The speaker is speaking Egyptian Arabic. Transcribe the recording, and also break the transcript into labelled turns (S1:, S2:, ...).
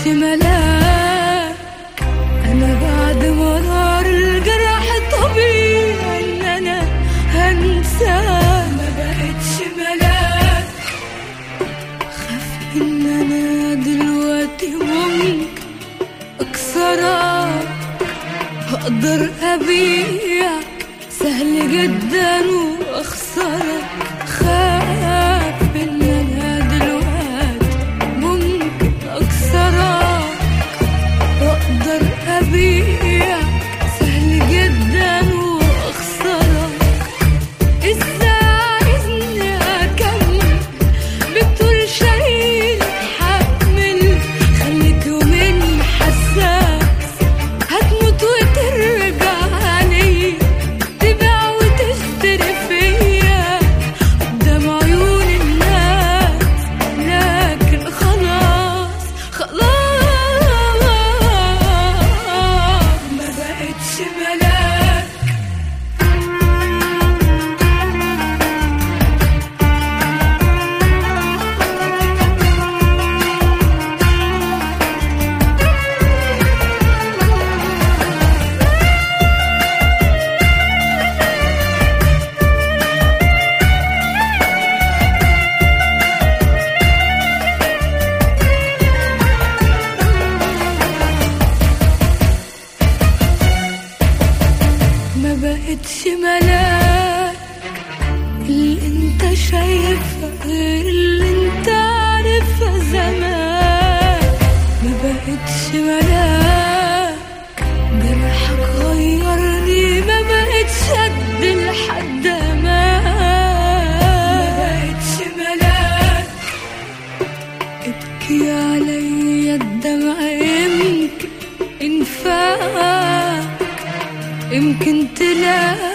S1: بقتش ملاك انا بعد مرار الجرح طبيعي ان انا هنساك ما بقتش ملاك خاف ان انا دلوقتي ممكن اكسرك هقدر ابيعك سهل جدا واخسرك خاف ان انا دلوقتي ممكن اكسرك واقدر ابيعك سهل جدا واخسرك ازاي عايزني اكمل بتقول شايل حمل خليك يومين حساس هتموت وترجع لي تبيع وتشتري فيا قدام عيون الناس لكن خلاص خلاص ما بقتش ملاك ما بقتش ملاك اللي انت شايفها غير اللي انت عارفها زمان ما بقتش ملاك جرحك غيرني ما بقتش قد لحد ما ما بقتش ملاك ابكي عليا الدمع يمكن ينفعك يمكن تلاقي